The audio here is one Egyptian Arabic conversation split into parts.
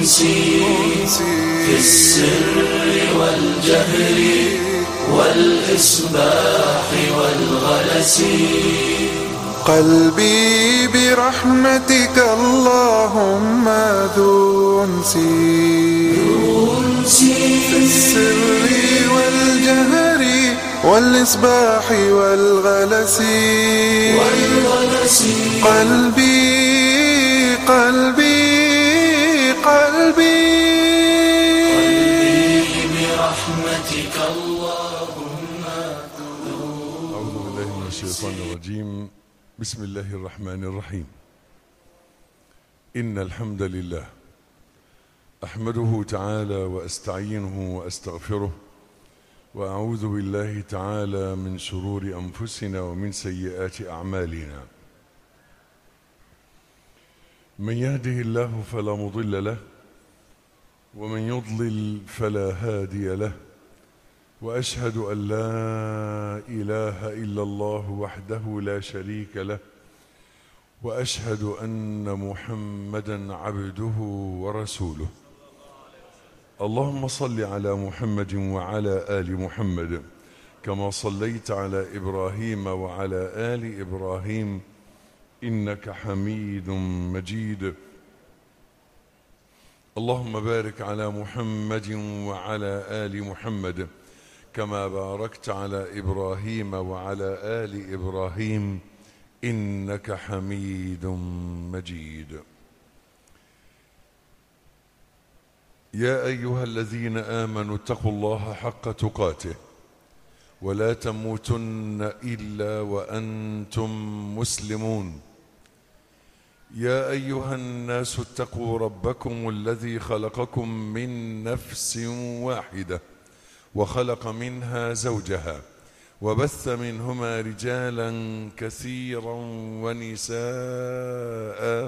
أنسي في السر والجهر والإصباح والغلس قلبي برحمتك اللهم ذو أنسي في السر والجهر والإصباح والغلس والغلس قلبي قلبي قلبي برحمتك اللهم أعوذ بالله من الشيطان الرجيم بسم الله الرحمن الرحيم إن الحمد لله أحمده تعالى وأستعينه وأستغفره وأعوذ بالله تعالى من شرور أنفسنا ومن سيئات أعمالنا من يهده الله فلا مضل له ومن يضلل فلا هادي له واشهد ان لا اله الا الله وحده لا شريك له واشهد ان محمدا عبده ورسوله اللهم صل على محمد وعلى ال محمد كما صليت على ابراهيم وعلى ال ابراهيم انك حميد مجيد اللهم بارك على محمد وعلى ال محمد كما باركت على ابراهيم وعلى ال ابراهيم انك حميد مجيد يا ايها الذين امنوا اتقوا الله حق تقاته ولا تموتن الا وانتم مسلمون يا ايها الناس اتقوا ربكم الذي خلقكم من نفس واحده وخلق منها زوجها وبث منهما رجالا كثيرا ونساء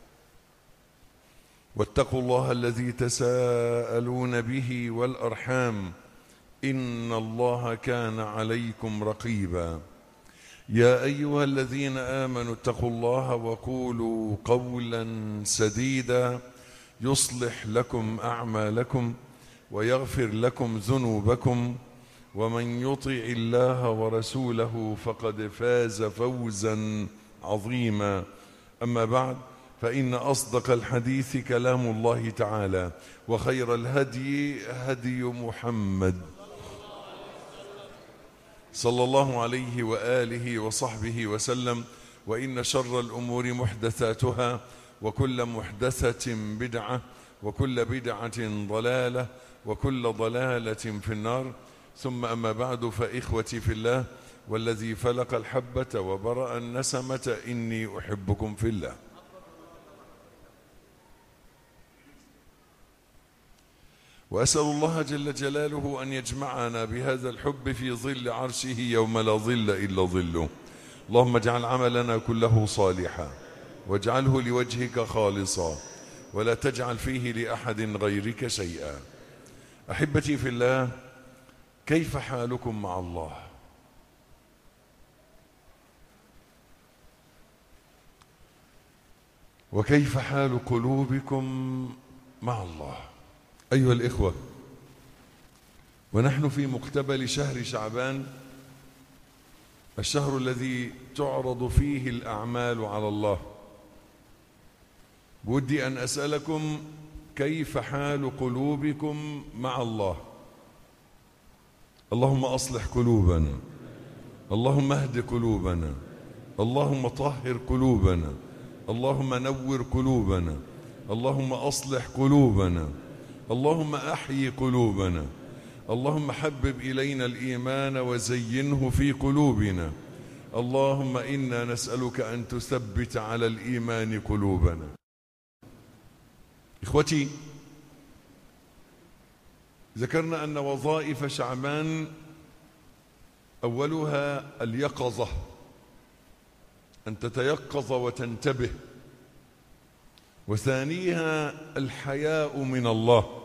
واتقوا الله الذي تساءلون به والارحام ان الله كان عليكم رقيبا يا ايها الذين امنوا اتقوا الله وقولوا قولا سديدا يصلح لكم اعمالكم ويغفر لكم ذنوبكم ومن يطع الله ورسوله فقد فاز فوزا عظيما اما بعد فان اصدق الحديث كلام الله تعالى وخير الهدي هدي محمد صلى الله عليه واله وصحبه وسلم وان شر الامور محدثاتها وكل محدثه بدعه وكل بدعه ضلاله وكل ضلاله في النار ثم اما بعد فاخوتي في الله والذي فلق الحبه وبرا النسمه اني احبكم في الله واسال الله جل جلاله ان يجمعنا بهذا الحب في ظل عرشه يوم لا ظل الا ظله اللهم اجعل عملنا كله صالحا واجعله لوجهك خالصا ولا تجعل فيه لاحد غيرك شيئا احبتي في الله كيف حالكم مع الله وكيف حال قلوبكم مع الله أيها الإخوة ونحن في مقتبل شهر شعبان الشهر الذي تعرض فيه الأعمال على الله بودي أن أسألكم كيف حال قلوبكم مع الله اللهم أصلح قلوبنا اللهم اهد قلوبنا اللهم طهر قلوبنا اللهم نور قلوبنا اللهم أصلح قلوبنا اللهم احيي قلوبنا اللهم حبب الينا الايمان وزينه في قلوبنا اللهم انا نسالك ان تثبت على الايمان قلوبنا اخوتي ذكرنا ان وظائف شعبان اولها اليقظه ان تتيقظ وتنتبه وثانيها الحياء من الله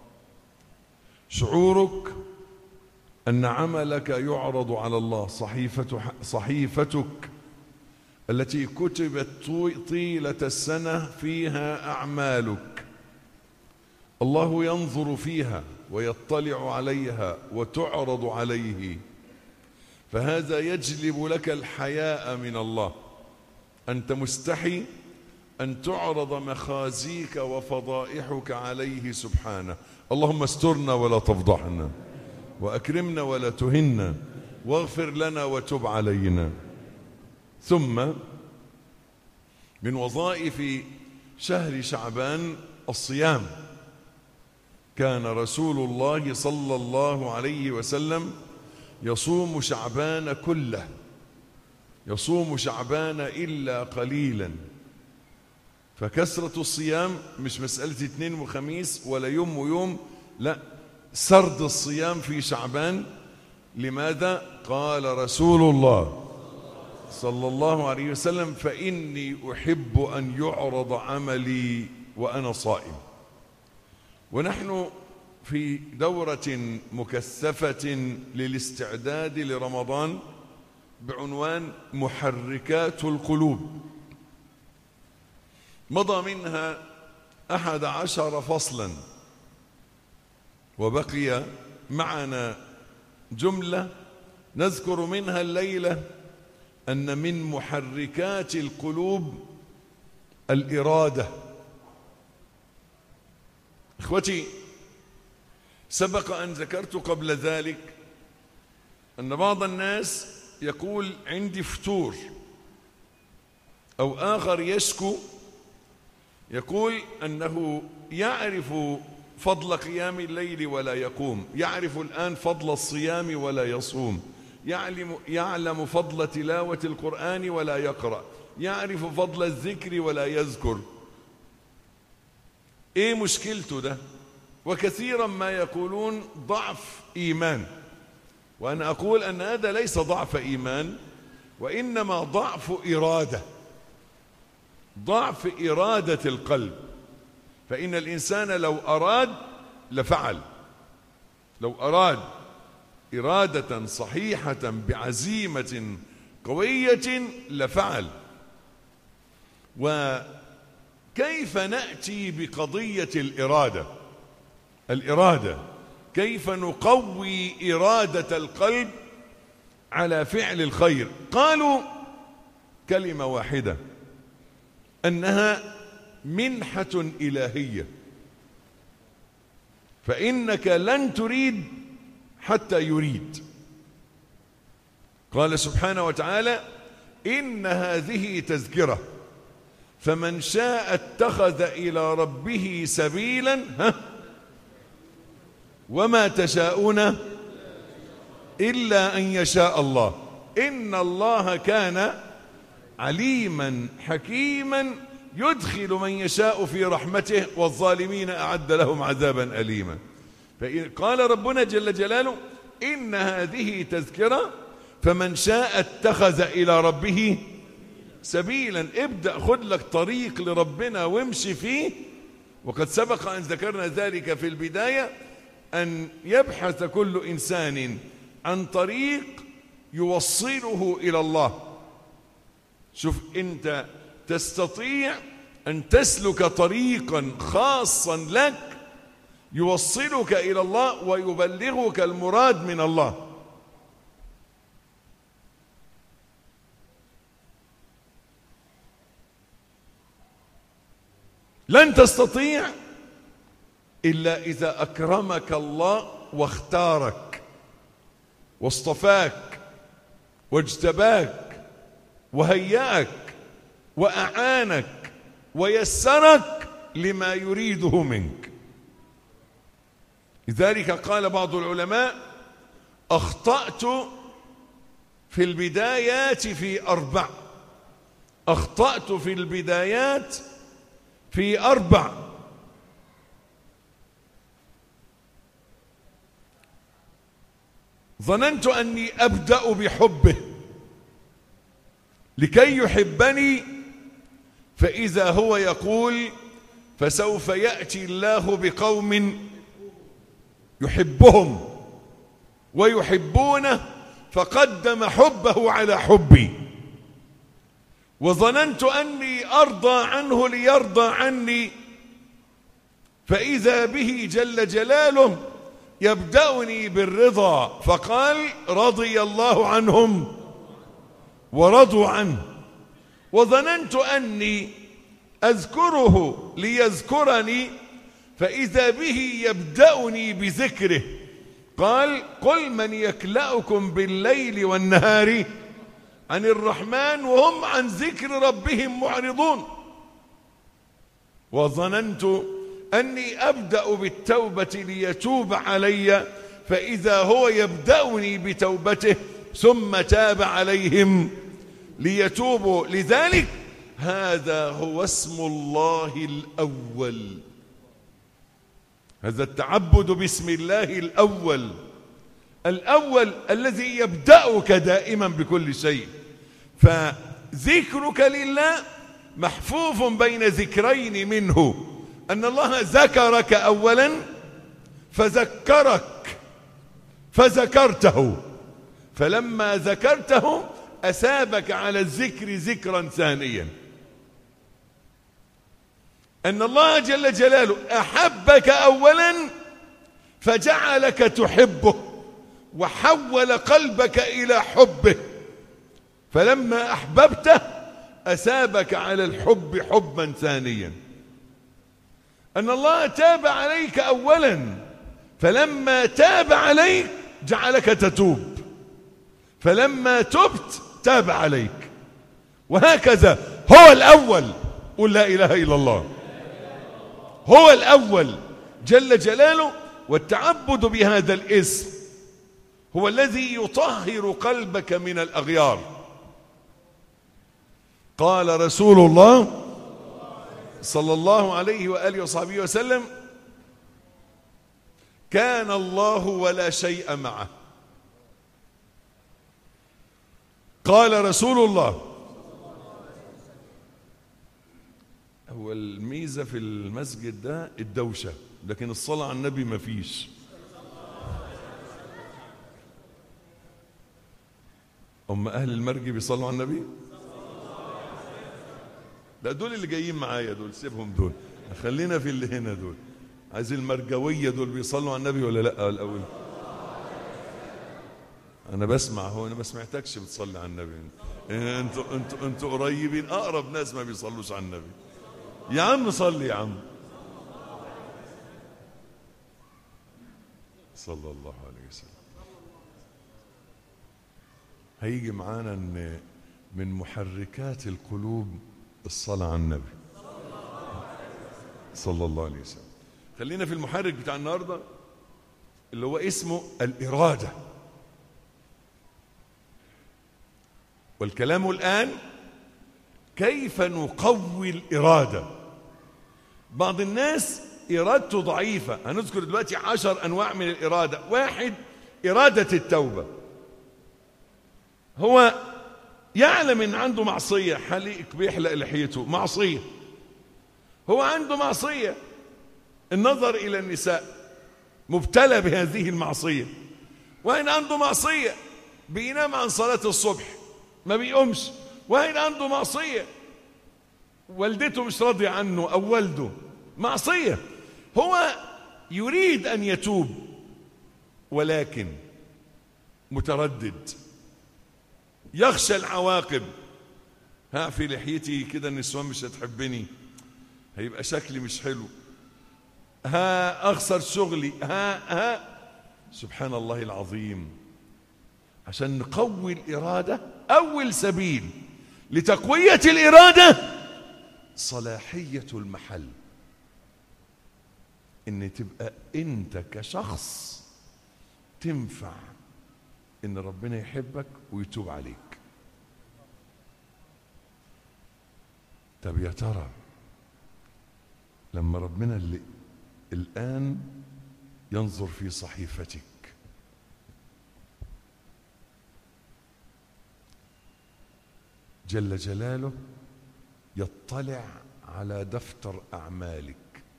شعورك أن عملك يعرض على الله صحيفة صحيفتك التي كتبت طويلة السنة فيها أعمالك الله ينظر فيها ويطلع عليها وتعرض عليه فهذا يجلب لك الحياء من الله أنت مستحي أن تعرض مخازيك وفضائحك عليه سبحانه اللهم استرنا ولا تفضحنا وأكرمنا ولا تهنا واغفر لنا وتب علينا ثم من وظائف شهر شعبان الصيام كان رسول الله صلى الله عليه وسلم يصوم شعبان كله يصوم شعبان إلا قليلا فكثرة الصيام مش مسألة اثنين وخميس ولا يوم ويوم لا سرد الصيام في شعبان لماذا قال رسول الله صلى الله عليه وسلم فإني أحب أن يعرض عملي وأنا صائم ونحن في دورة مكثفة للاستعداد لرمضان بعنوان محركات القلوب مضى منها أحد عشر فصلا وبقي معنا جملة نذكر منها الليلة أن من محركات القلوب الإرادة إخوتي سبق أن ذكرت قبل ذلك أن بعض الناس يقول عندي فتور أو آخر يشكو يقول أنه يعرف فضل قيام الليل ولا يقوم يعرف الآن فضل الصيام ولا يصوم يعلم, يعلم فضل تلاوة القرآن ولا يقرأ يعرف فضل الذكر ولا يذكر ايه مشكلته ده وكثيرا ما يقولون ضعف ايمان وانا اقول ان هذا ليس ضعف ايمان وانما ضعف اراده ضعف اراده القلب فان الانسان لو اراد لفعل لو اراد اراده صحيحه بعزيمه قويه لفعل وكيف ناتي بقضيه الاراده الاراده كيف نقوي اراده القلب على فعل الخير قالوا كلمه واحده انها منحه الهيه فانك لن تريد حتى يريد قال سبحانه وتعالى ان هذه تذكره فمن شاء اتخذ الى ربه سبيلا ها وما تشاءون الا ان يشاء الله ان الله كان عليما حكيما يدخل من يشاء في رحمته والظالمين اعد لهم عذابا اليما قال ربنا جل جلاله ان هذه تذكره فمن شاء اتخذ الى ربه سبيلا ابدا خد لك طريق لربنا وامشي فيه وقد سبق ان ذكرنا ذلك في البدايه ان يبحث كل انسان عن طريق يوصله الى الله شوف انت تستطيع ان تسلك طريقا خاصا لك يوصلك الى الله ويبلغك المراد من الله لن تستطيع الا اذا اكرمك الله واختارك واصطفاك واجتباك وهيأك واعانك ويسرك لما يريده منك لذلك قال بعض العلماء اخطات في البدايات في اربع اخطات في البدايات في اربع ظننت اني ابدا بحبه لكي يحبني فاذا هو يقول فسوف ياتي الله بقوم يحبهم ويحبونه فقدم حبه على حبي وظننت اني ارضى عنه ليرضى عني فإذا به جل جلاله يبدأني بالرضا فقال رضي الله عنهم ورضوا عنه وظننت أني أذكره ليذكرني فإذا به يبدأني بذكره قال قل من يكلأكم بالليل والنهار عن الرحمن وهم عن ذكر ربهم معرضون وظننت أني أبدأ بالتوبة ليتوب علي فإذا هو يبدأني بتوبته ثم تاب عليهم ليتوبوا لذلك هذا هو اسم الله الأول هذا التعبد باسم الله الأول الأول الذي يبدأك دائما بكل شيء فذكرك لله محفوف بين ذكرين منه أن الله ذكرك أولا فذكرك فذكرته فلما ذكرته أسابك على الذكر ذكرا ثانيا أن الله جل جلاله أحبك أولا فجعلك تحبه وحول قلبك إلى حبه فلما أحببته أسابك على الحب حبا ثانيا أن الله تاب عليك أولا فلما تاب عليك جعلك تتوب فلما تبت تاب عليك وهكذا هو الأول قل لا إله إلا الله هو الأول جل جلاله والتعبد بهذا الاسم هو الذي يطهر قلبك من الأغيار قال رسول الله صلى الله عليه وآله وصحبه وسلم كان الله ولا شيء معه قال رسول الله هو الميزة في المسجد ده الدوشة لكن الصلاة على النبي ما فيش أم أهل المرج بيصلوا على النبي لا دول اللي جايين معايا دول سيبهم دول خلينا في اللي هنا دول عايز المرجوية دول بيصلوا على النبي ولا لا الأول أنا بسمع هو أنا ما سمعتكش بتصلي على النبي أنتوا أنتوا أنتوا قريبين أقرب ناس ما بيصلوش على النبي يا عم صلي يا عم صلى الله عليه وسلم هيجي معانا ان من محركات القلوب الصلاة على النبي صلى الله عليه وسلم خلينا في المحرك بتاع النهاردة اللي هو اسمه الإرادة والكلام الآن كيف نقوي الإرادة بعض الناس إرادته ضعيفة هنذكر دلوقتي عشر أنواع من الإرادة واحد إرادة التوبة هو يعلم ان عنده معصية حليق بيحلق لحيته معصية هو عنده معصية النظر الى النساء مبتلى بهذه المعصية وين عنده معصية بينام عن صلاة الصبح ما بيقومش وين عنده معصية والدته مش راضية عنه او والده معصية هو يريد ان يتوب ولكن متردد يخشى العواقب ها في لحيتي كده النسوان مش هتحبني هيبقى شكلي مش حلو ها اخسر شغلي ها ها سبحان الله العظيم عشان نقوي الإرادة أول سبيل لتقوية الإرادة صلاحية المحل إن تبقى أنت كشخص تنفع إن ربنا يحبك ويتوب عليك طب يا ترى لما ربنا اللي الآن ينظر في صحيفتك جل جلاله يطلع على دفتر أعمالك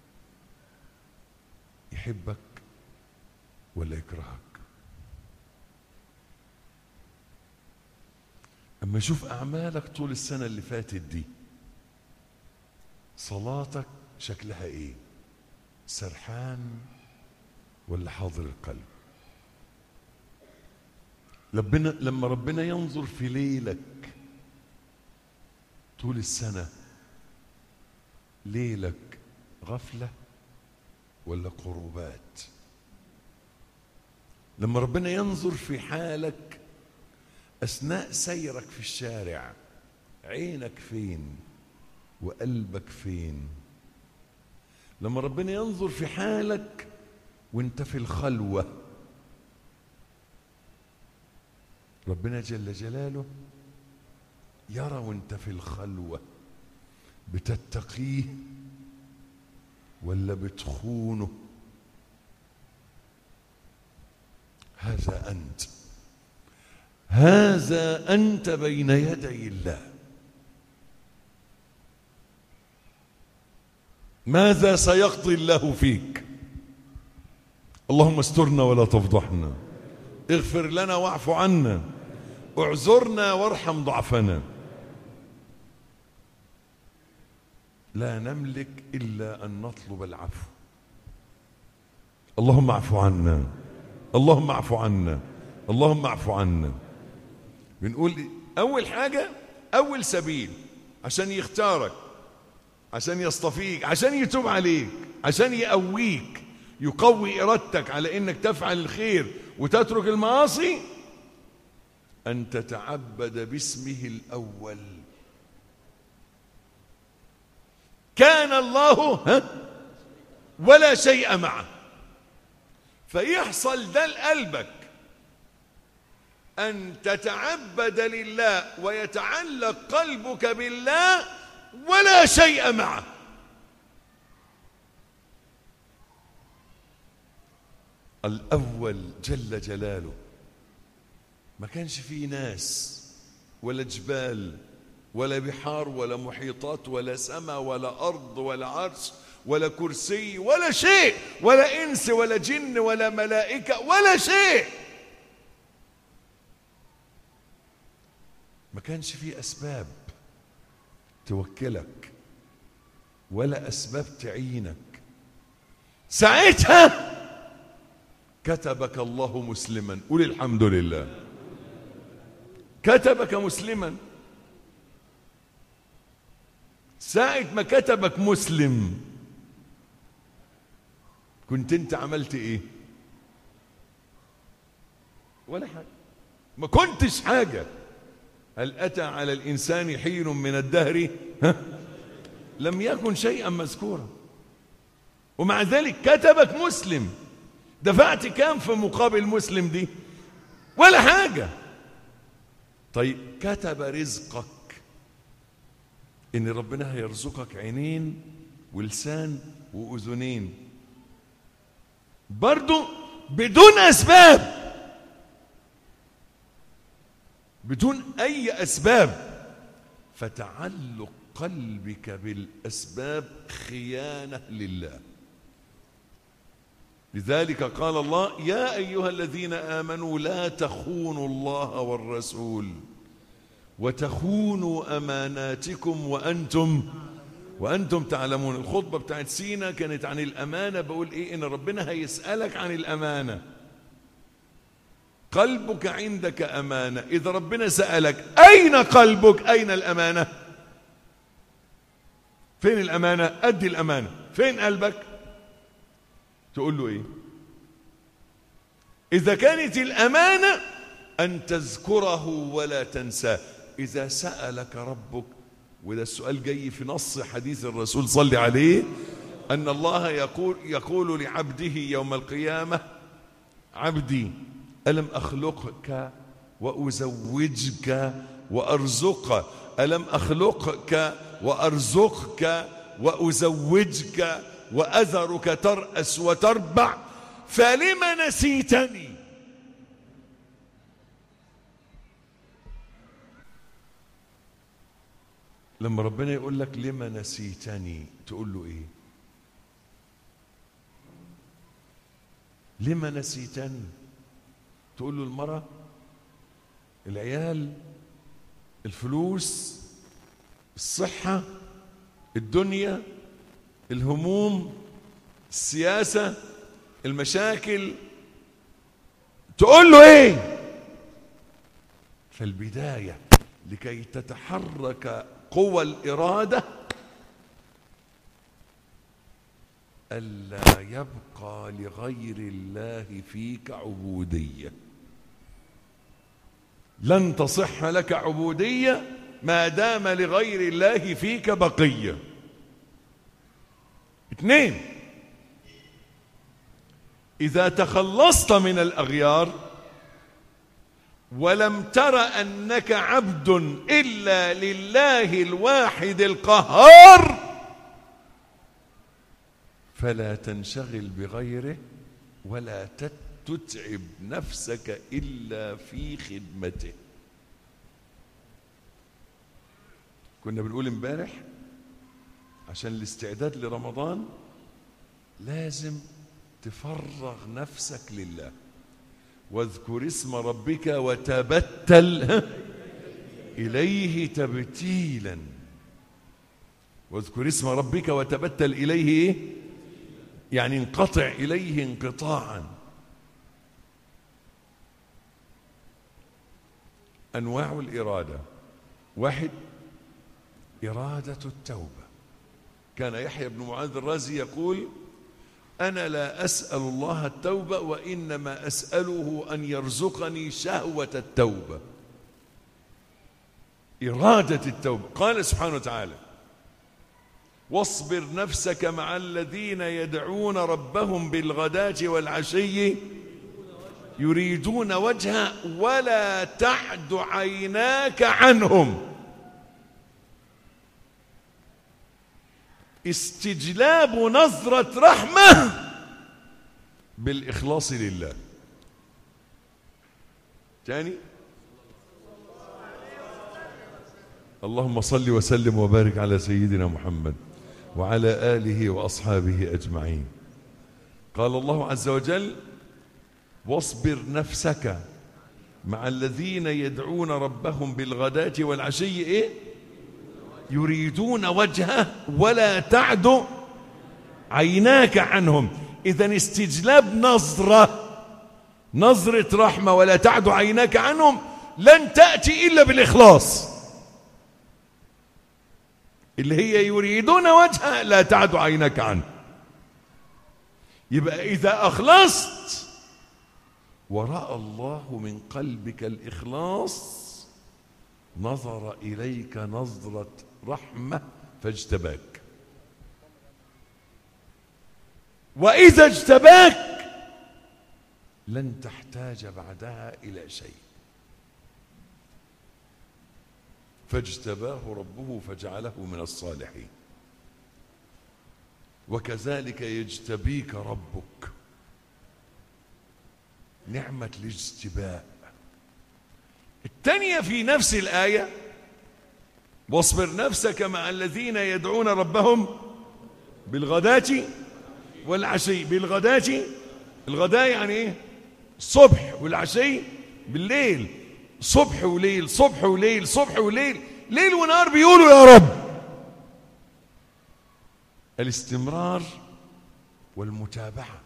يحبك ولا يكرهك أما يشوف أعمالك طول السنة اللي فاتت دي صلاتك شكلها إيه سرحان ولا حاضر القلب ربنا لما ربنا ينظر في ليلك طول السنة ليلك غفلة ولا قربات لما ربنا ينظر في حالك أثناء سيرك في الشارع عينك فين وقلبك فين لما ربنا ينظر في حالك وانت في الخلوة ربنا جل جلاله يرى وانت في الخلوة بتتقيه ولا بتخونه هذا أنت هذا أنت بين يدي الله ماذا سيقضي الله فيك اللهم استرنا ولا تفضحنا اغفر لنا واعف عنا اعذرنا وارحم ضعفنا لا نملك الا ان نطلب العفو اللهم اعف عنا اللهم اعف عنا اللهم اعف عنا بنقول اول حاجه اول سبيل عشان يختارك عشان يصطفيك عشان يتوب عليك عشان يقويك يقوي ارادتك على انك تفعل الخير وتترك المعاصي ان تتعبد باسمه الاول كان الله ها ولا شيء معه فيحصل ده لقلبك ان تتعبد لله ويتعلق قلبك بالله ولا شيء معه الأول جل جلاله ما كانش فيه ناس ولا جبال ولا بحار ولا محيطات ولا سماء ولا أرض ولا عرش ولا كرسي ولا شيء ولا إنس ولا جن ولا ملائكة ولا شيء ما كانش فيه أسباب توكلك ولا أسباب تعينك ساعتها كتبك الله مسلما قول الحمد لله كتبك مسلما ساعة ما كتبك مسلم كنت انت عملت ايه ولا حاجة ما كنتش حاجة هل أتى على الإنسان حين من الدهر ها؟ لم يكن شيئا مذكورا ومع ذلك كتبك مسلم دفعت كام في مقابل مسلم دي ولا حاجة طيب كتب رزقك ان ربنا هيرزقك عينين ولسان واذنين برضو بدون اسباب بدون اي اسباب فتعلق قلبك بالاسباب خيانه لله لذلك قال الله يا ايها الذين امنوا لا تخونوا الله والرسول وتخونوا اماناتكم وانتم وانتم تعلمون الخطبه بتاعت سينا كانت عن الامانه بقول ايه ان ربنا هيسالك عن الامانه قلبك عندك امانه اذا ربنا سالك اين قلبك اين الامانه فين الامانه ادي الامانه فين قلبك تقول له ايه اذا كانت الامانه ان تذكره ولا تنساه اذا سالك ربك وده السؤال جاي في نص حديث الرسول صلى عليه ان الله يقول يقول لعبده يوم القيامه عبدي الم اخلقك وازوجك وارزقك الم اخلقك وارزقك وازوجك واذرك تراس وتربع فلم نسيتني لما ربنا يقول لك لما نسيتني تقول له ايه لما نسيتني تقول له المرأة العيال الفلوس الصحة الدنيا الهموم السياسة المشاكل تقول له ايه فالبداية لكي تتحرك قوى الإرادة ألا يبقى لغير الله فيك عبودية لن تصح لك عبودية ما دام لغير الله فيك بقية اثنين إذا تخلصت من الأغيار ولم تر أنك عبد إلا لله الواحد القهار فلا تنشغل بغيره ولا تتعب نفسك إلا في خدمته كنا بنقول امبارح عشان الاستعداد لرمضان لازم تفرغ نفسك لله واذكر اسم ربك وتبتل إليه تبتيلا واذكر اسم ربك وتبتل إليه إيه؟ يعني انقطع إليه انقطاعا أنواع الإرادة واحد إرادة التوبة كان يحيى بن معاذ الرازي يقول أنا لا أسأل الله التوبة وإنما أسأله أن يرزقني شهوة التوبة إرادة التوبة قال سبحانه وتعالى واصبر نفسك مع الذين يدعون ربهم بالغداة والعشي يريدون وجهه ولا تعد عيناك عنهم استجلاب نظرة رحمة بالإخلاص لله تاني اللهم صل وسلم وبارك على سيدنا محمد وعلى آله وأصحابه أجمعين قال الله عز وجل واصبر نفسك مع الذين يدعون ربهم بالغداة والعشي إيه يريدون وجهه ولا تعد عيناك عنهم إذا استجلاب نظرة نظرة رحمة ولا تعد عيناك عنهم لن تأتي إلا بالإخلاص اللي هي يريدون وجهه لا تعد عينك عنه يبقى إذا أخلصت ورأى الله من قلبك الإخلاص نظر إليك نظرة رحمة فاجتباك وإذا اجتباك لن تحتاج بعدها إلى شيء فاجتباه ربه فجعله من الصالحين وكذلك يجتبيك ربك نعمة الاجتباء الثانية في نفس الآية واصبر نفسك مع الذين يدعون ربهم بالغداة والعشي بالغداة الغداء يعني ايه الصبح والعشي بالليل صبح وليل صبح وليل صبح وليل ليل ونهار بيقولوا يا رب الاستمرار والمتابعة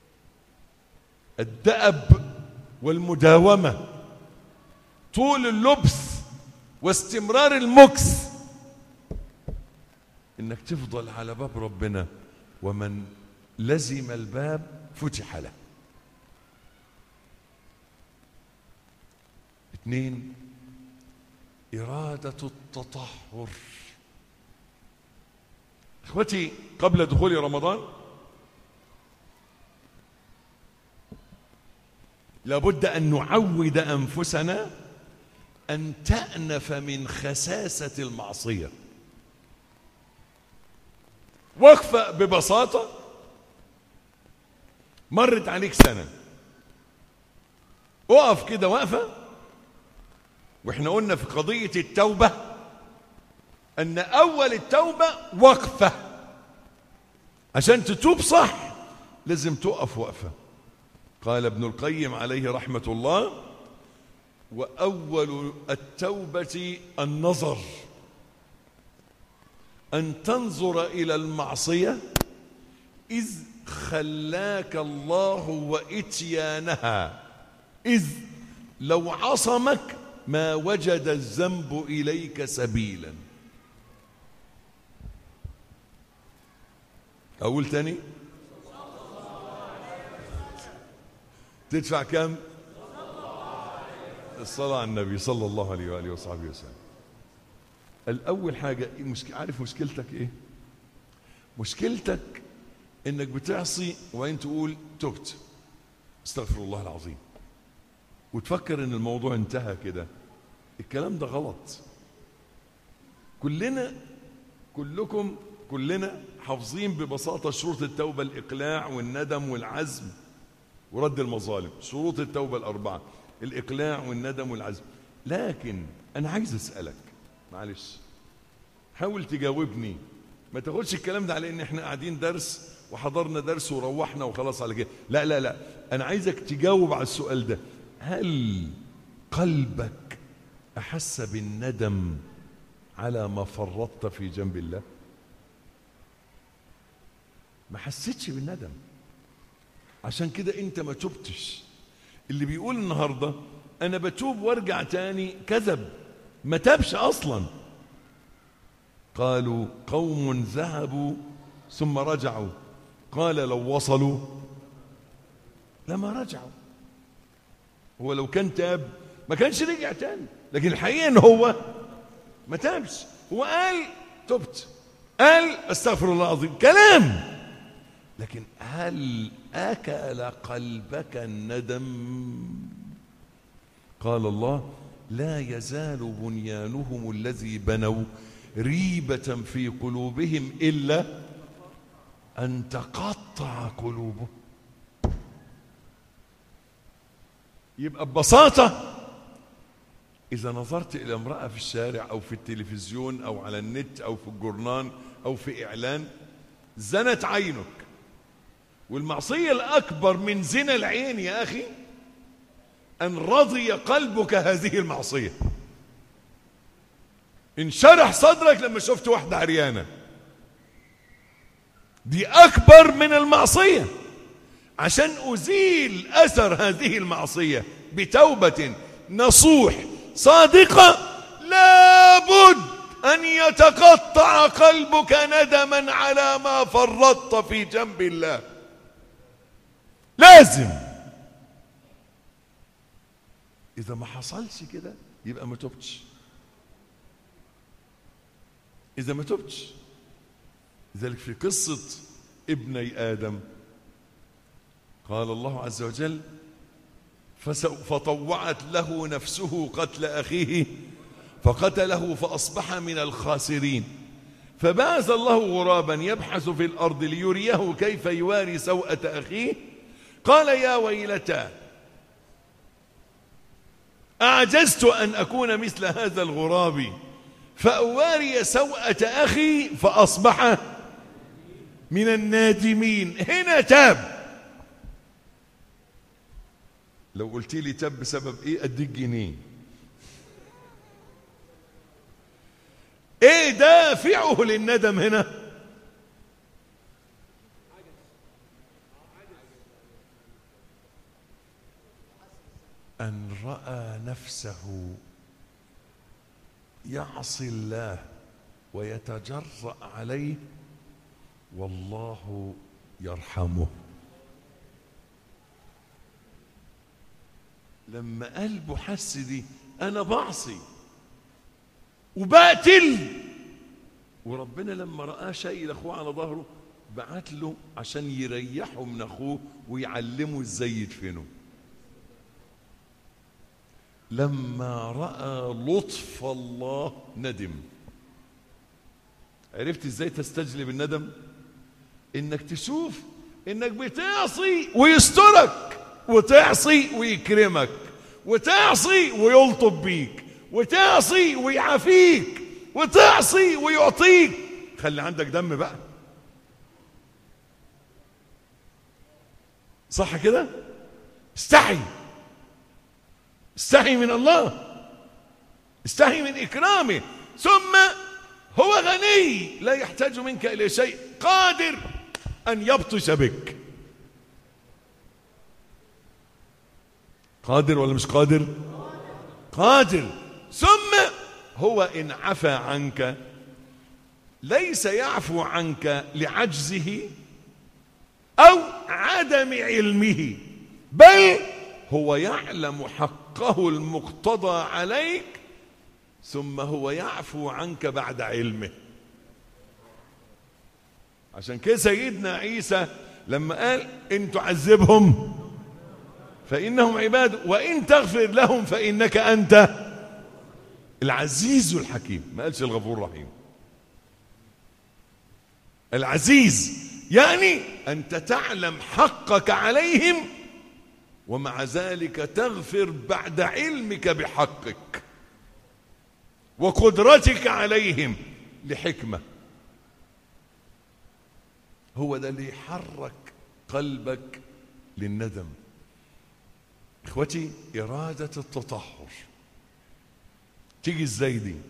الدأب والمداومة طول اللبث واستمرار المكث انك تفضل على باب ربنا ومن لزم الباب فتح له اثنين إرادة التطهر اخوتي قبل دخول رمضان لابد أن نعود أنفسنا أن تأنف من خساسة المعصية وقفة ببساطة مرت عليك سنة اقف كده وقفة واحنا قلنا في قضية التوبة أن أول التوبة وقفة عشان تتوب صح لازم تقف وقفة قال ابن القيم عليه رحمة الله وأول التوبة النظر أن تنظر إلى المعصية إذ خلاك الله وإتيانها إذ لو عصمك ما وجد الذنب إليك سبيلا أقول تاني تدفع كم الصلاة على النبي صلى الله عليه وآله وصحبه وسلم الأول حاجة إيه مشك... عارف مشكلتك إيه مشكلتك إنك بتعصي وين تقول تبت استغفر الله العظيم وتفكر إن الموضوع انتهى كده الكلام ده غلط كلنا كلكم كلنا حافظين ببساطة شروط التوبة الإقلاع والندم والعزم ورد المظالم شروط التوبة الأربعة الإقلاع والندم والعزم لكن أنا عايز أسألك معلش حاول تجاوبني ما تاخدش الكلام ده على ان احنا قاعدين درس وحضرنا درس وروحنا وخلاص على كده لا لا لا انا عايزك تجاوب على السؤال ده هل قلبك احس بالندم على ما فرطت في جنب الله ما حسيتش بالندم عشان كده انت ما تبتش اللي بيقول النهارده انا بتوب وارجع تاني كذب ما تابش اصلا قالوا قوم ذهبوا ثم رجعوا قال لو وصلوا لما رجعوا هو لو كان تاب ما كانش رجع تاني لكن الحقيقه ان هو ما تابش هو قال تبت قال استغفر الله العظيم كلام لكن هل اكل قلبك الندم قال الله لا يزال بنيانهم الذي بنوا ريبة في قلوبهم إلا أن تقطع قلوبهم يبقى ببساطة إذا نظرت إلى امرأة في الشارع أو في التلفزيون أو على النت أو في الجورنان أو في إعلان زنت عينك والمعصية الأكبر من زنا العين يا أخي أن رضي قلبك هذه المعصية انشرح صدرك لما شفت واحدة عريانة دي أكبر من المعصية عشان أزيل أثر هذه المعصية بتوبة نصوح صادقة لابد أن يتقطع قلبك ندما على ما فرطت في جنب الله لازم إذا ما حصلش كده يبقى ما تبتش إذا ما تبتش لذلك في قصة ابني آدم قال الله عز وجل فطوعت له نفسه قتل أخيه فقتله فأصبح من الخاسرين فبعث الله غرابا يبحث في الأرض ليريه كيف يواري سوءة أخيه قال يا ويلتى أعجزت أن أكون مثل هذا الغراب فأواري سوءة أخي فأصبح من النادمين هنا تاب لو قلت لي تاب بسبب ايه اديك جنيه ايه دافعه للندم هنا ان راى نفسه يعصي الله ويتجرأ عليه والله يرحمه لما قلبه حس دي انا بعصي وبقتل وربنا لما رآه شايل اخوه على ظهره بعت له عشان يريحه من اخوه ويعلمه ازاي يدفنه لما راى لطف الله ندم عرفت ازاي تستجلب الندم انك تشوف انك بتعصي ويسترك وتعصي ويكرمك وتعصي ويلطف بيك وتعصي ويعافيك وتعصي ويعطيك خلي عندك دم بقى صح كده استحي استحي من الله استحي من إكرامه ثم هو غني لا يحتاج منك إلى شيء قادر أن يبطش بك قادر ولا مش قادر قادر ثم هو إن عفى عنك ليس يعفو عنك لعجزه أو عدم علمه بل هو يعلم حقه المقتضى عليك ثم هو يعفو عنك بعد علمه عشان كده سيدنا عيسى لما قال ان تعذبهم فانهم عباد وان تغفر لهم فانك انت العزيز الحكيم ما قالش الغفور الرحيم العزيز يعني انت تعلم حقك عليهم ومع ذلك تغفر بعد علمك بحقك وقدرتك عليهم لحكمه هو ده اللي يحرك قلبك للندم اخوتي اراده التطهر تيجي ازاي دي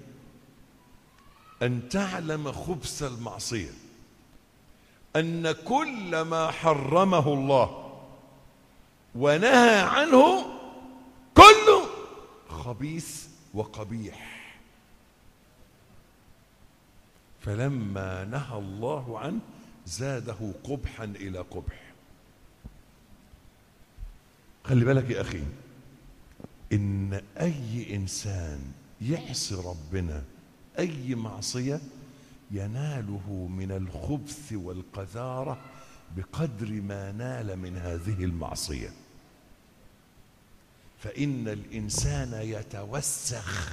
ان تعلم خبث المعصيه ان كل ما حرمه الله ونهى عنه كله خبيث وقبيح فلما نهى الله عنه زاده قبحا الى قبح خلي بالك يا اخي ان اي انسان يعصي ربنا اي معصيه يناله من الخبث والقذاره بقدر ما نال من هذه المعصيه فان الانسان يتوسخ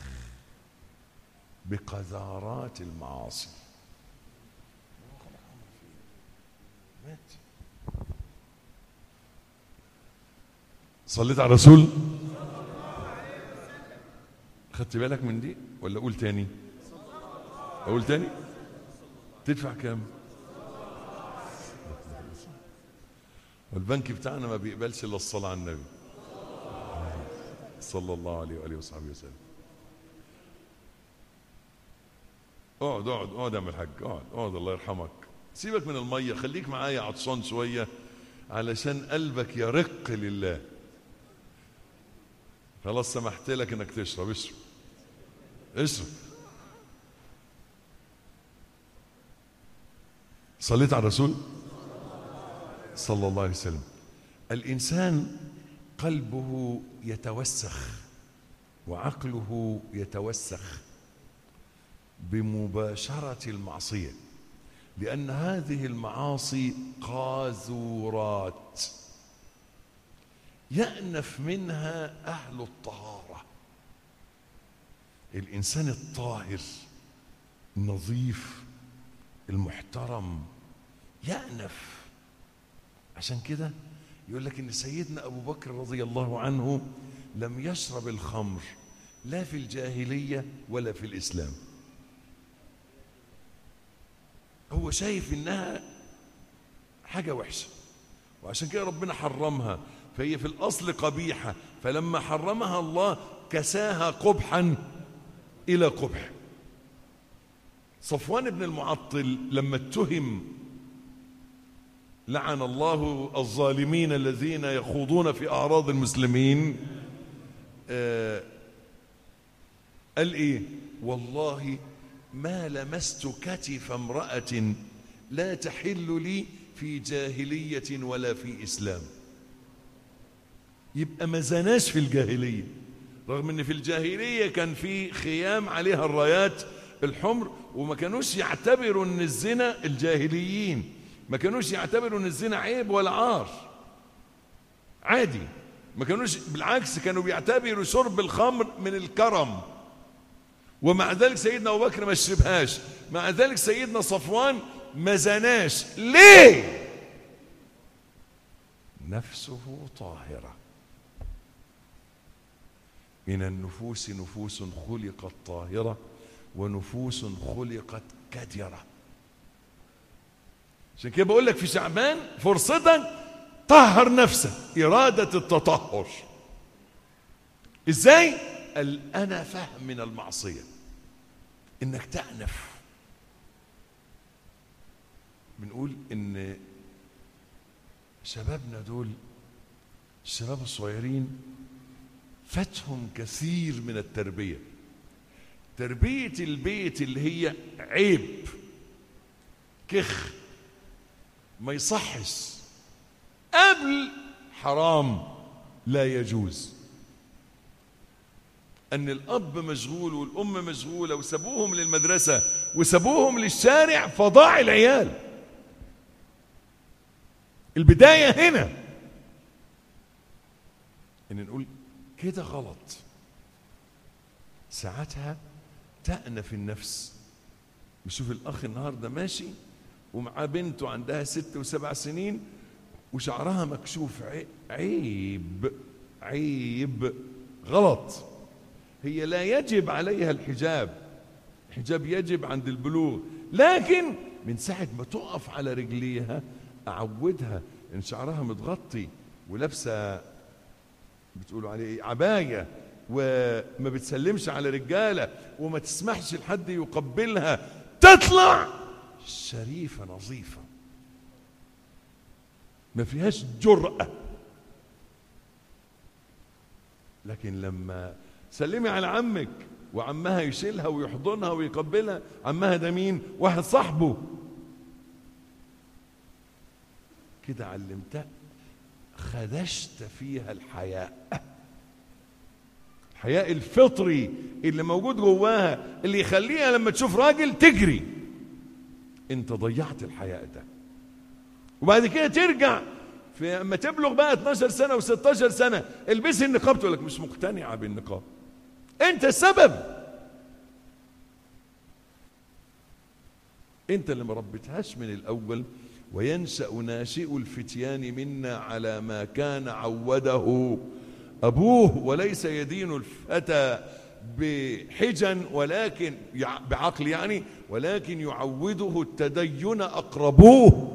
بقذارات المعاصي صليت على الرسول خدت بالك من دي ولا اقول تاني اقول تاني تدفع كام والبنك بتاعنا ما بيقبلش الا الصلاه على النبي صلى الله عليه واله وصحبه وسلم اقعد اقعد اقعد يا عم الحاج اقعد اقعد الله يرحمك سيبك من الميه خليك معايا عطشان شويه علشان قلبك يرق لله خلاص سمحت لك انك تشرب اشرب اشرب صليت على الرسول صلى الله عليه وسلم الانسان قلبه يتوسخ وعقله يتوسخ بمباشره المعصيه لان هذه المعاصي قاذورات يأنف منها أهل الطهارة الإنسان الطاهر النظيف المحترم يأنف عشان كده يقول لك إن سيدنا أبو بكر رضي الله عنه لم يشرب الخمر لا في الجاهلية ولا في الإسلام هو شايف إنها حاجة وحشة وعشان كده ربنا حرمها فهي في الأصل قبيحة فلما حرمها الله كساها قبحا إلى قبح صفوان بن المعطل لما اتهم لعن الله الظالمين الذين يخوضون في أعراض المسلمين آه قال إيه والله ما لمست كتف امرأة لا تحل لي في جاهلية ولا في إسلام يبقى ما زناش في الجاهلية رغم ان في الجاهلية كان في خيام عليها الرايات الحمر وما كانوش يعتبروا ان الزنا الجاهليين ما كانوش يعتبروا ان الزنا عيب ولا عار عادي ما كانوش بالعكس كانوا بيعتبروا شرب الخمر من الكرم ومع ذلك سيدنا ابو بكر ما شربهاش مع ذلك سيدنا صفوان ما زناش ليه نفسه طاهره من النفوس نفوس خلقت طاهرة ونفوس خلقت كدرة عشان كده بقول لك في شعبان فرصتك طهر نفسك إرادة التطهر إزاي؟ الأنفة من المعصية إنك تأنف بنقول إن شبابنا دول الشباب الصغيرين فاتهم كثير من التربية تربية البيت اللي هي عيب كخ ما يصحش قبل حرام لا يجوز ان الاب مشغول والام مشغوله وسابوهم للمدرسه وسابوهم للشارع فضاع العيال البدايه هنا ان نقول كده غلط ساعتها تأنف النفس نشوف الاخ النهارده ماشي ومعاه بنته عندها ست وسبع سنين وشعرها مكشوف عي- عيب عيب غلط هي لا يجب عليها الحجاب الحجاب يجب عند البلوغ لكن من ساعة ما تقف على رجليها أعودها إن شعرها متغطي ولابسة بتقولوا عليه إيه عباية وما بتسلمش على رجالة وما تسمحش لحد يقبلها تطلع شريفة نظيفة ما فيهاش جرأة لكن لما سلمي على عمك وعمها يشيلها ويحضنها ويقبلها عمها ده مين واحد صاحبه كده علمتها خدشت فيها الحياء الحياء الفطري اللي موجود جواها اللي يخليها لما تشوف راجل تجري انت ضيعت الحياء ده وبعد كده ترجع في اما تبلغ بقى 12 سنه و16 سنه البسي النقاب تقول لك مش مقتنعه بالنقاب انت السبب انت اللي ما ربيتهاش من الاول وينشا ناشئ الفتيان منا على ما كان عوده ابوه وليس يدين الفتى بحجن ولكن يع- بعقل يعني ولكن يعوده التدين اقربوه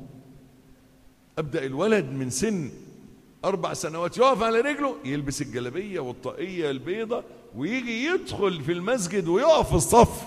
ابدا الولد من سن اربع سنوات يقف على رجله يلبس الجلابيه والطاقيه البيضة ويجي يدخل في المسجد ويقف في الصف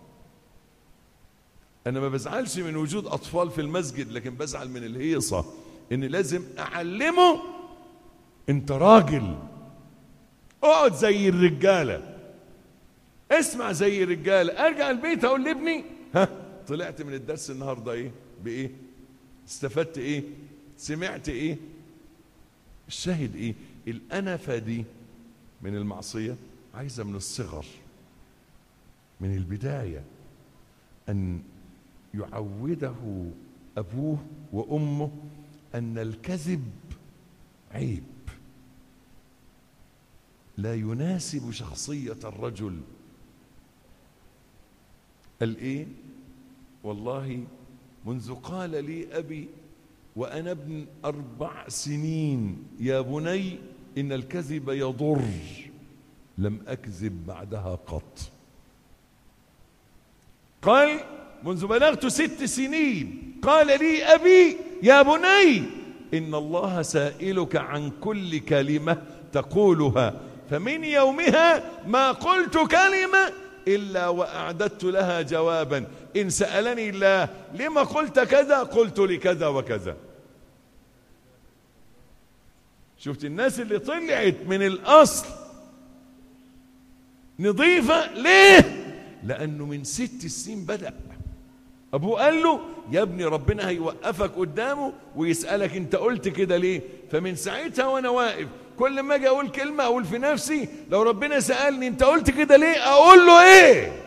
انا ما بزعلش من وجود اطفال في المسجد لكن بزعل من الهيصه ان لازم اعلمه انت راجل اقعد زي الرجاله اسمع زي الرجاله ارجع البيت اقول لابني ها طلعت من الدرس النهارده ايه بايه استفدت ايه سمعت ايه الشاهد ايه الانفه دي من المعصيه عايزه من الصغر من البدايه ان يعوده ابوه وامه ان الكذب عيب لا يناسب شخصيه الرجل الايه والله منذ قال لي ابي وانا ابن اربع سنين يا بني ان الكذب يضر لم اكذب بعدها قط قال منذ بلغت ست سنين قال لي ابي يا بني ان الله سائلك عن كل كلمه تقولها فمن يومها ما قلت كلمه الا واعددت لها جوابا ان سالني الله لما قلت كذا قلت لكذا وكذا شفت الناس اللي طلعت من الاصل نظيفه ليه لانه من ست سنين بدا ابوه قال له يا ابني ربنا هيوقفك قدامه ويسالك انت قلت كده ليه فمن ساعتها وانا واقف كل ما اجي اقول كلمه اقول في نفسي لو ربنا سالني انت قلت كده ليه اقول له ايه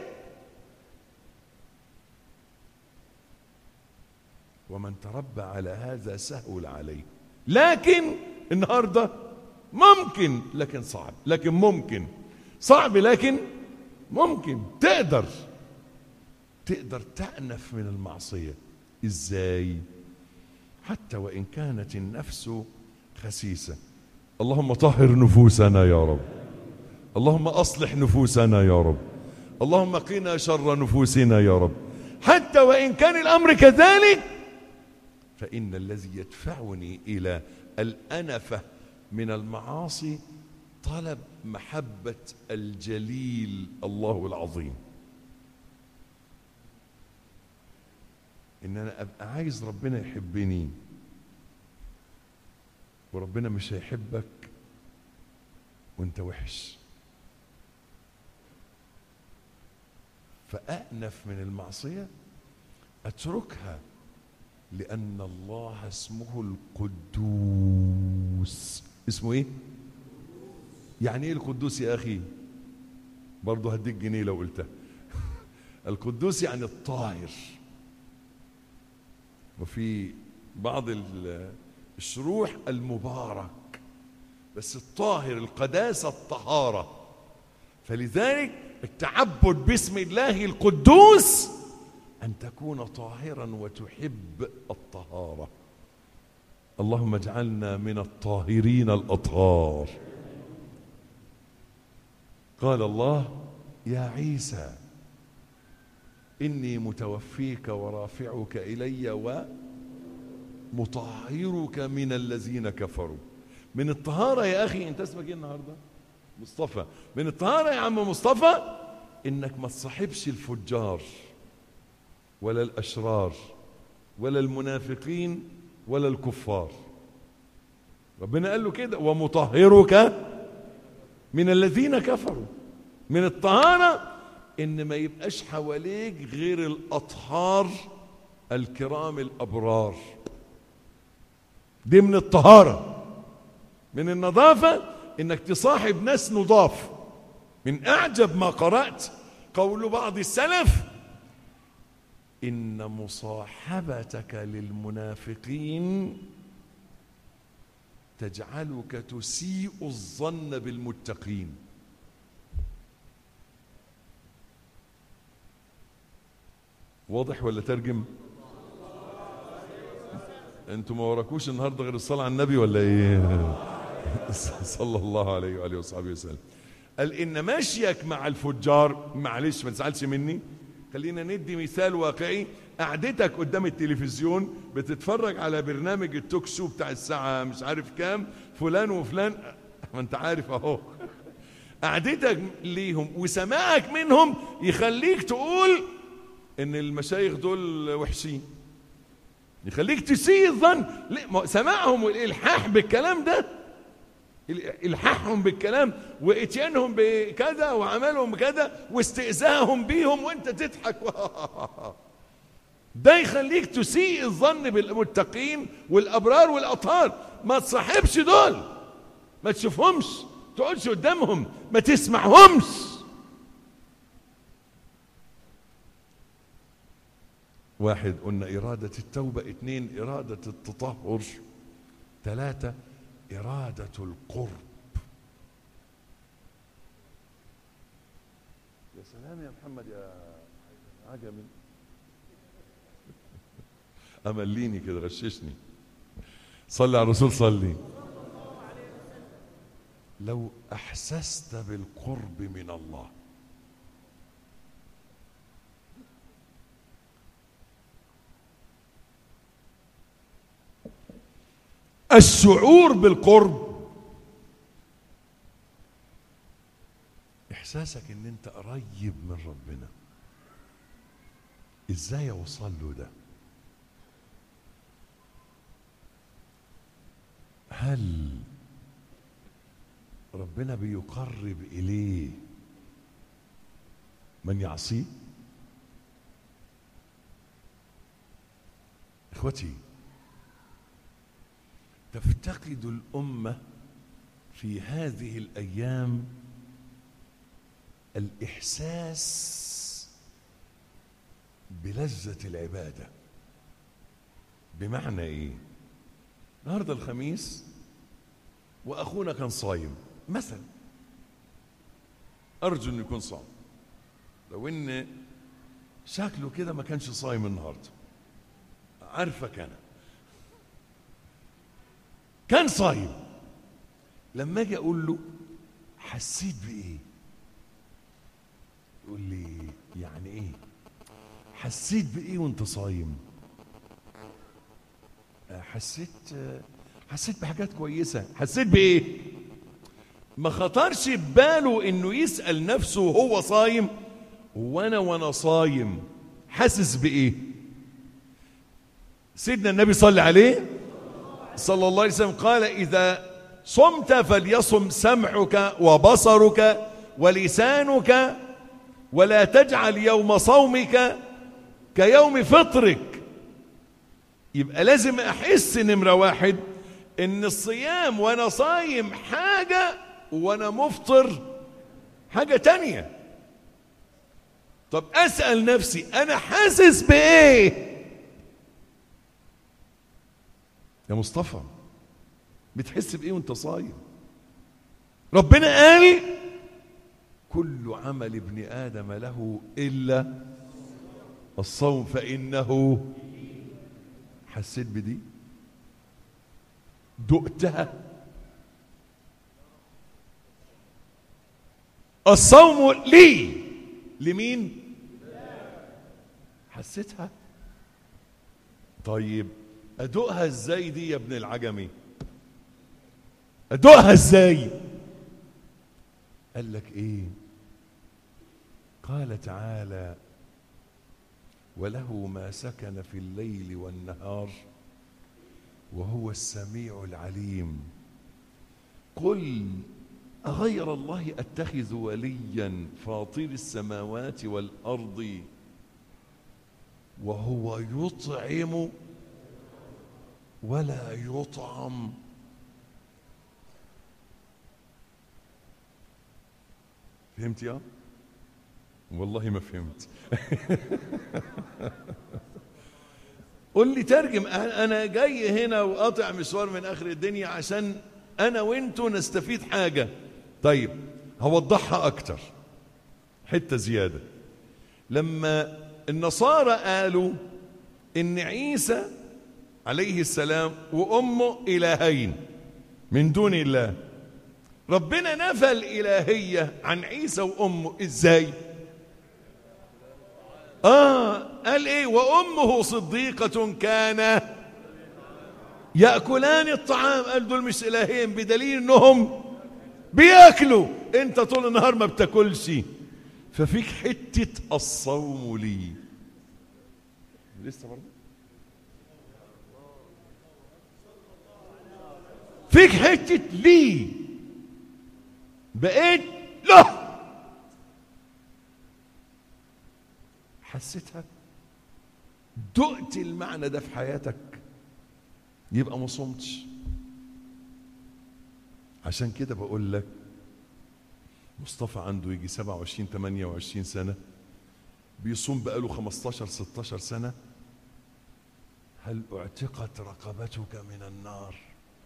ومن تربى على هذا سهل عليه لكن النهارده ممكن لكن صعب لكن ممكن صعب لكن ممكن تقدر تقدر تأنف من المعصية ازاي حتى وإن كانت النفس خسيسة اللهم طهر نفوسنا يا رب اللهم أصلح نفوسنا يا رب اللهم قنا شر نفوسنا يا رب حتى وإن كان الأمر كذلك فإن الذي يدفعني إلى الأنفة من المعاصي طلب محبة الجليل الله العظيم ان انا ابقى عايز ربنا يحبني وربنا مش هيحبك وانت وحش فأأنف من المعصية أتركها لأن الله اسمه القدوس اسمه ايه؟ يعني ايه القدوس يا أخي؟ برضه هديك جنيه لو قلتها القدوس يعني الطاهر وفي بعض ال- الشروح المبارك بس الطاهر القداسة الطهارة فلذلك التعبد باسم الله القدوس أن تكون طاهرا وتحب الطهارة اللهم اجعلنا من الطاهرين الأطهار قال الله يا عيسى إني متوفيك ورافعك إلي ومطهرك من الذين كفروا من الطهارة يا أخي أنت اسمك إيه النهاردة مصطفى من الطهارة يا عم مصطفى إنك ما تصاحبش الفجار ولا الأشرار ولا المنافقين ولا الكفار ربنا قال له كده ومطهرك من الذين كفروا من الطهارة إن ما يبقاش حواليك غير الأطهار الكرام الأبرار دي من الطهارة من النظافة إنك تصاحب ناس نضاف من أعجب ما قرأت قول بعض السلف إن مصاحبتك للمنافقين تجعلك تسيء الظن بالمتقين واضح ولا ترجم انتوا ما وراكوش النهارده غير الصلاه على النبي ولا ايه صلى الله عليه واله وصحبه وسلم قال ان مشيك مع الفجار معلش ما تزعلش مني خلينا ندي مثال واقعي قعدتك قدام التلفزيون بتتفرج على برنامج التوك شو بتاع الساعه مش عارف كام فلان وفلان ما انت عارف اهو قعدتك ليهم وسماعك منهم يخليك تقول ان المشايخ دول وحشين يخليك تسيء الظن ليه؟ ما سماعهم والالحاح بالكلام ده الحاحهم بالكلام واتيانهم بكذا وعملهم بكذا واستئذاهم بيهم وانت تضحك ده يخليك تسيء الظن بالمتقين والابرار والاطهار ما تصاحبش دول ما تشوفهمش تقعدش قدامهم ما تسمعهمش واحد قلنا إرادة التوبة اثنين إرادة التطهر ثلاثة إرادة القرب يا سلام يا محمد يا عجمي أمليني كده غششني صلي على الرسول صلي لو أحسست بالقرب من الله الشعور بالقرب احساسك ان انت قريب من ربنا ازاي اوصل له ده هل ربنا بيقرب اليه من يعصيه اخوتي تفتقد الامه في هذه الايام الاحساس بلذه العباده بمعنى ايه النهارده الخميس واخونا كان صايم مثلا ارجو انه يكون صام لو ان شكله كده ما كانش صايم النهارده عارفك انا كان صايم لما اجي اقول له حسيت بايه يقول لي يعني ايه حسيت بايه وانت صايم حسيت حسيت بحاجات كويسه حسيت بايه ما خطرش بباله انه يسال نفسه وهو صايم وانا وانا صايم حاسس بايه سيدنا النبي صلى عليه صلى الله عليه وسلم قال إذا صمت فليصم سمعك وبصرك ولسانك ولا تجعل يوم صومك كيوم فطرك يبقى لازم أحس نمرة واحد إن الصيام وأنا صايم حاجة وأنا مفطر حاجة تانية طب أسأل نفسي أنا حاسس بإيه يا مصطفى بتحس بإيه وأنت صايم ربنا قال كل عمل ابن آدم له إلا الصوم فإنه حسيت بدي دقتها الصوم لي لمين حسيتها طيب ادوقها ازاي دي يا ابن العجمي ادوقها ازاي قال لك ايه قال تعالى وله ما سكن في الليل والنهار وهو السميع العليم قل أغير الله أتخذ وليا فاطر السماوات والأرض وهو يطعم ولا يطعم فهمت يا والله ما فهمت قول لي ترجم انا جاي هنا وقاطع مشوار من اخر الدنيا عشان انا وانتوا نستفيد حاجه طيب هوضحها اكتر حته زياده لما النصارى قالوا ان عيسى عليه السلام وامه الهين من دون الله ربنا نفى الالهيه عن عيسى وامه ازاي اه قال ايه وامه صديقه كان ياكلان الطعام قال دول مش الهين بدليل انهم بياكلوا انت طول النهار ما بتاكلش ففيك حته الصوم لي لسه برضه فيك حته لي بقيت له حسيتها دقت المعنى ده في حياتك يبقى ما صمتش عشان كده بقول لك مصطفى عنده يجي 27 28 سنة بيصوم بقاله 15 16 سنة هل اعتقت رقبتك من النار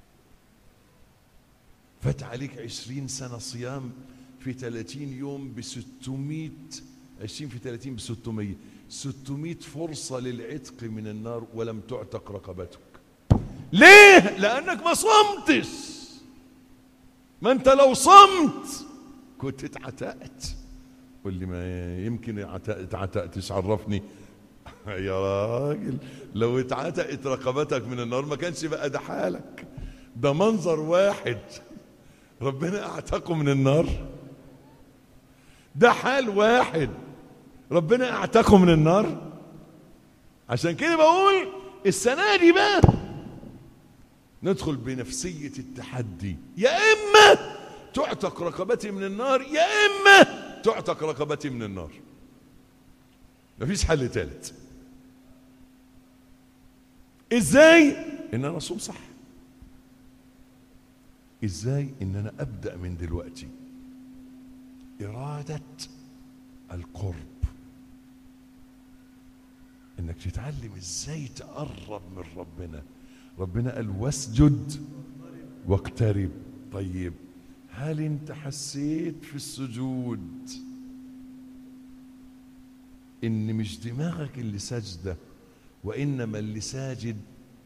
فات عليك 20 سنة صيام في 30 يوم ب 600 20 في 30 ب 600 600 فرصة للعتق من النار ولم تعتق رقبتك ليه؟ لأنك ما صمتش ما أنت لو صمت كنت اتعتقت قول لي ما يمكن اتعتقتش عرفني يا راجل لو اتعتقت رقبتك من النار ما كانش بقى ده حالك ده منظر واحد ربنا اعتقه من النار ده حال واحد ربنا اعتقه من النار عشان كده بقول السنة دي بقى ندخل بنفسية التحدي يا إما تعتق رقبتي من النار يا إما تعتق رقبتي من النار مفيش حل ثالث ازاي ان انا اصوم صح ازاي ان انا ابدا من دلوقتي اراده القرب انك تتعلم ازاي تقرب من ربنا ربنا قال واسجد واقترب طيب هل انت حسيت في السجود ان مش دماغك اللي ساجده وانما اللي ساجد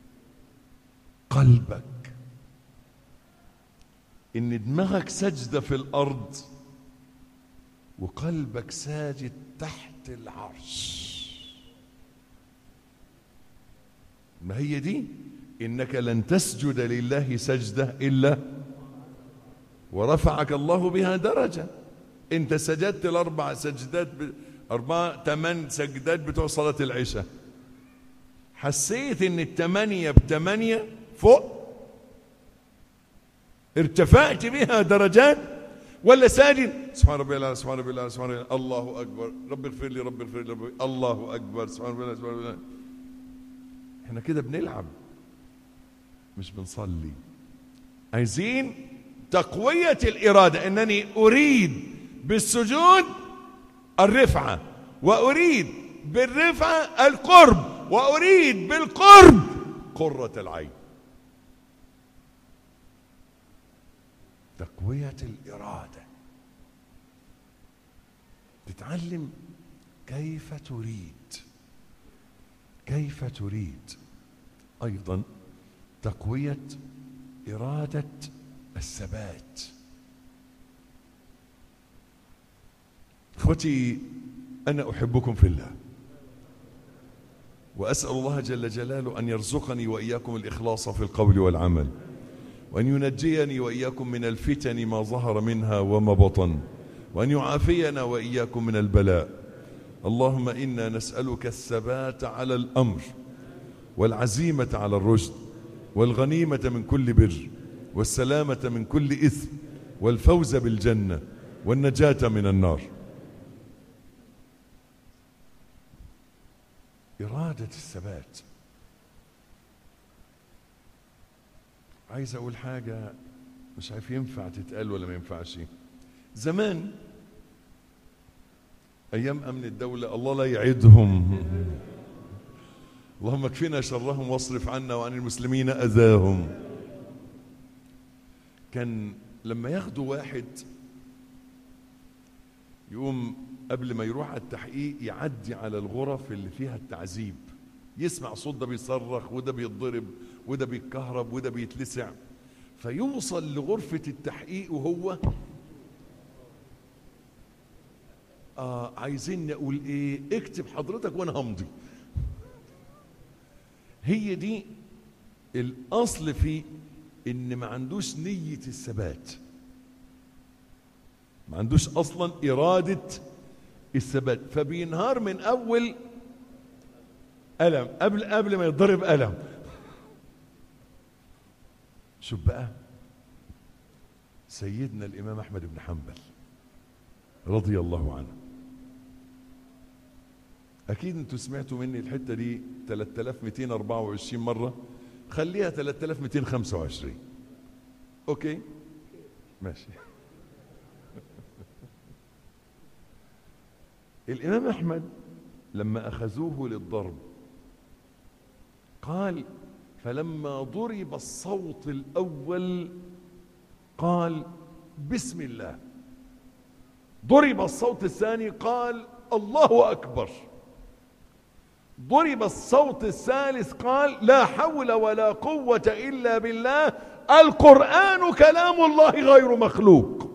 قلبك ان دماغك سجده في الارض وقلبك ساجد تحت العرش ما هي دي انك لن تسجد لله سجده الا ورفعك الله بها درجه انت سجدت الاربع سجدات ب... اربع ثمان سجدات بتوع صلاه العشاء حسيت ان الثمانيه بثمانيه فوق ارتفعت بها درجات ولا ساجد سبحان ربي الله سبحان ربي الله سبحان ربي الله الله اكبر رب اغفر لي رب اغفر لي رب الله اكبر سبحان ربي الله سبحان ربي الله احنا كده بنلعب مش بنصلي عايزين تقوية الإرادة أنني أريد بالسجود الرفعة وأريد بالرفعة القرب وأريد بالقرب قرة العين تقوية الإرادة تتعلم كيف تريد كيف تريد أيضا تقوية إرادة الثبات اخوتي انا احبكم في الله واسال الله جل جلاله ان يرزقني واياكم الاخلاص في القول والعمل وان ينجيني واياكم من الفتن ما ظهر منها وما بطن وان يعافينا واياكم من البلاء اللهم انا نسالك الثبات على الامر والعزيمه على الرشد والغنيمه من كل بر والسلامة من كل إثم والفوز بالجنة والنجاة من النار إرادة الثبات عايز أقول حاجة مش عارف ينفع تتقال ولا ما ينفعش زمان أيام أمن الدولة الله لا يعدهم اللهم اكفنا شرهم واصرف عنا وعن المسلمين أذاهم كان لما ياخدوا واحد يقوم قبل ما يروح على التحقيق يعدي على الغرف اللي فيها التعذيب يسمع صوت ده بيصرخ وده بيتضرب وده بيتكهرب وده بيتلسع فيوصل لغرفة التحقيق وهو آه عايزين نقول ايه اكتب حضرتك وانا همضي هي دي الاصل في ان ما عندوش نية الثبات ما عندوش اصلا ارادة الثبات فبينهار من اول ألم قبل قبل ما يتضرب ألم شوف بقى سيدنا الإمام أحمد بن حنبل رضي الله عنه أكيد أنتوا سمعتوا مني الحتة دي 3224 مرة خليها 3225 أوكي ماشي الإمام أحمد لما أخذوه للضرب قال فلما ضرب الصوت الأول قال بسم الله ضرب الصوت الثاني قال الله أكبر ضرب الصوت الثالث قال لا حول ولا قوة إلا بالله القرآن كلام الله غير مخلوق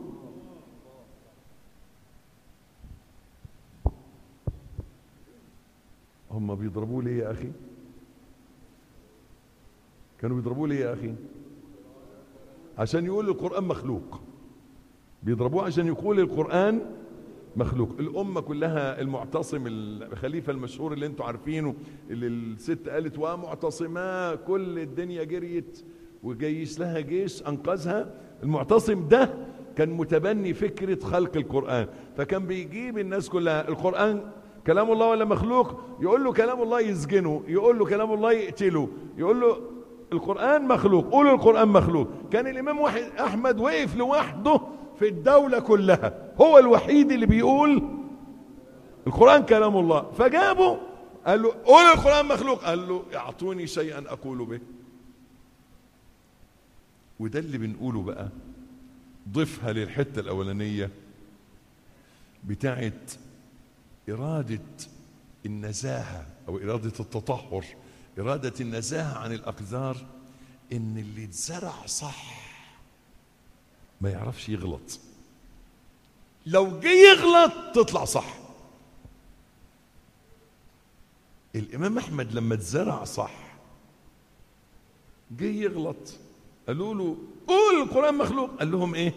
هم بيضربوه ليه يا أخي كانوا بيضربوه ليه يا أخي عشان يقول القرآن مخلوق بيضربوه عشان يقول القرآن مخلوق الأمة كلها المعتصم الخليفة المشهور اللي انتوا عارفينه اللي الست قالت ومعتصما كل الدنيا جريت وجيش لها جيش أنقذها المعتصم ده كان متبني فكرة خلق القرآن فكان بيجيب الناس كلها القرآن كلام الله ولا مخلوق يقول له كلام الله يسجنه يقول له كلام الله يقتله يقول له القرآن مخلوق قولوا القرآن مخلوق كان الإمام واحد أحمد وقف لوحده في الدولة كلها هو الوحيد اللي بيقول القرآن كلام الله فجابه قال له قول القرآن مخلوق قال له اعطوني شيئا أقول به وده اللي بنقوله بقى ضيفها للحتة الأولانية بتاعت إرادة النزاهة أو إرادة التطهر إرادة النزاهة عن الأقدار إن اللي اتزرع صح ما يعرفش يغلط لو جه يغلط تطلع صح الإمام أحمد لما اتزرع صح جه يغلط قالوا له قول القرآن مخلوق قال لهم إيه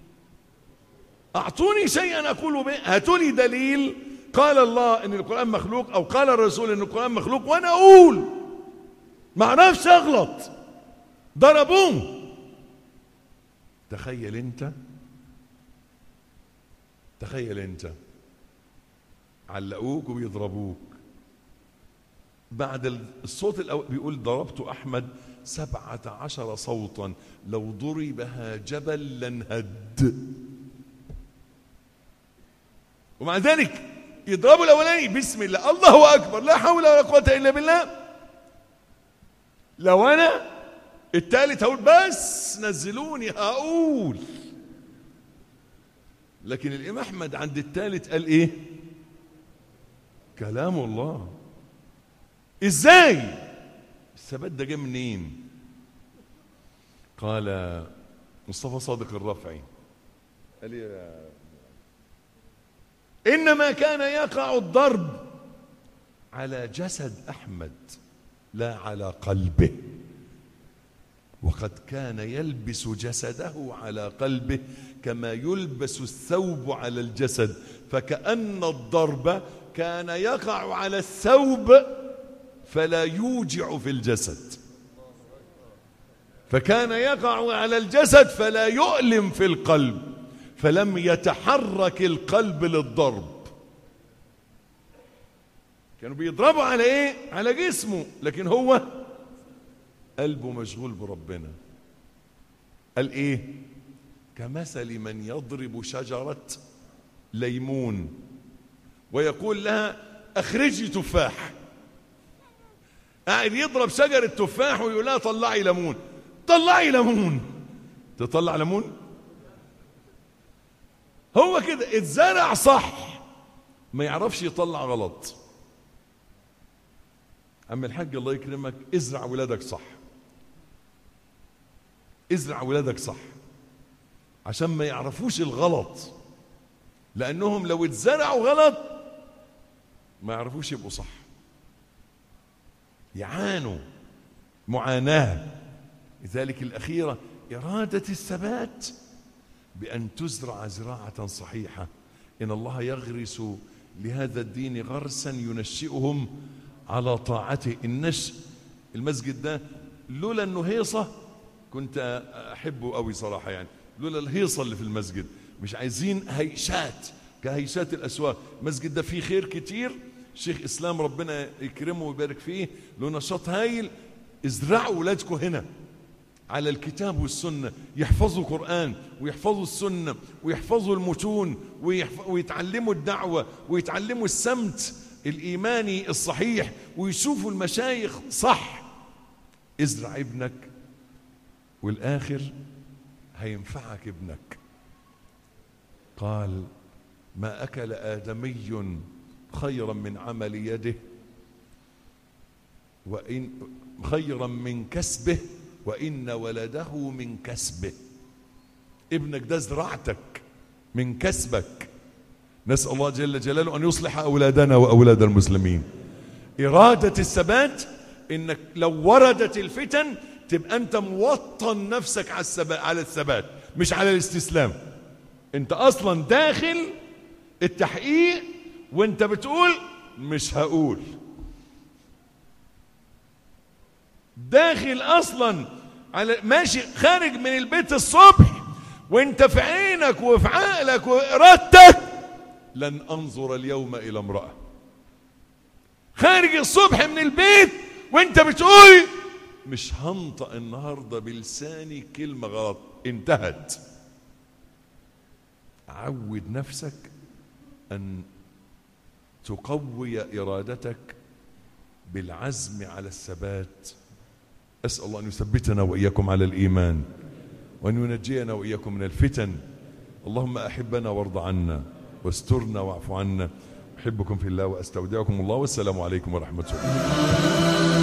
أعطوني شيئا أقول به هاتوا لي دليل قال الله ان القرآن مخلوق او قال الرسول ان القرآن مخلوق وانا اقول ما اعرفش اغلط ضربوه تخيل انت تخيل انت علقوك وبيضربوك بعد الصوت الأول بيقول ضربت أحمد سبعة عشر صوتا لو ضربها جبل لانهد ومع ذلك يضربوا الأولاني بسم الله الله أكبر لا حول ولا قوة إلا بالله لو أنا التالت هقول بس نزلوني هقول لكن الإمام أحمد عند التالت قال إيه كلام الله إزاي الثبات ده جه منين قال مصطفى صادق الرفعي قال لي يا إنما كان يقع الضرب على جسد أحمد لا على قلبه وقد كان يلبس جسده على قلبه كما يلبس الثوب على الجسد فكأن الضرب كان يقع على الثوب فلا يوجع في الجسد فكان يقع على الجسد فلا يؤلم في القلب فلم يتحرك القلب للضرب كانوا بيضربوا على ايه على جسمه لكن هو قلبه مشغول بربنا قال ايه كمثل من يضرب شجرة ليمون ويقول لها اخرجي تفاح قاعد يضرب شجرة تفاح ويقول لها طلعي ليمون طلعي ليمون تطلع ليمون هو كده اتزرع صح ما يعرفش يطلع غلط عم الحاج الله يكرمك ازرع ولادك صح ازرع ولادك صح عشان ما يعرفوش الغلط لانهم لو اتزرعوا غلط ما يعرفوش يبقوا صح يعانوا معاناه لذلك الاخيره اراده الثبات بأن تزرع زراعة صحيحة إن الله يغرس لهذا الدين غرسا ينشئهم على طاعته النشء المسجد ده لولا انه هيصة كنت احبه قوي صراحة يعني لولا الهيصة اللي في المسجد مش عايزين هيشات كهيشات الاسواق المسجد ده فيه خير كتير شيخ اسلام ربنا يكرمه ويبارك فيه له نشاط هايل ازرعوا ولادكم هنا على الكتاب والسنة يحفظوا قرآن ويحفظوا السنة ويحفظوا المتون ويحف... ويتعلموا الدعوة ويتعلموا السمت الإيماني الصحيح ويشوفوا المشايخ صح ازرع ابنك والآخر هينفعك ابنك قال ما أكل آدمي خيرا من عمل يده وإن خيرا من كسبه وإن ولده من كسبه ابنك ده زرعتك من كسبك نسأل الله جل جلاله أن يصلح أولادنا وأولاد المسلمين إرادة الثبات إنك لو وردت الفتن تبقى أنت موطن نفسك على الثبات, على الثبات مش على الاستسلام أنت أصلا داخل التحقيق وأنت بتقول مش هقول داخل اصلا على ماشي خارج من البيت الصبح وانت في عينك وفي عقلك وارادتك لن انظر اليوم الى امراه خارج الصبح من البيت وانت بتقول مش هنطق النهارده بلساني كلمه غلط انتهت عود نفسك ان تقوي ارادتك بالعزم على الثبات أسأل الله أن يثبتنا وإياكم على الإيمان وأن ينجينا وإياكم من الفتن اللهم أحبنا وارض عنا واسترنا واعف عنا أحبكم في الله وأستودعكم الله والسلام عليكم ورحمة الله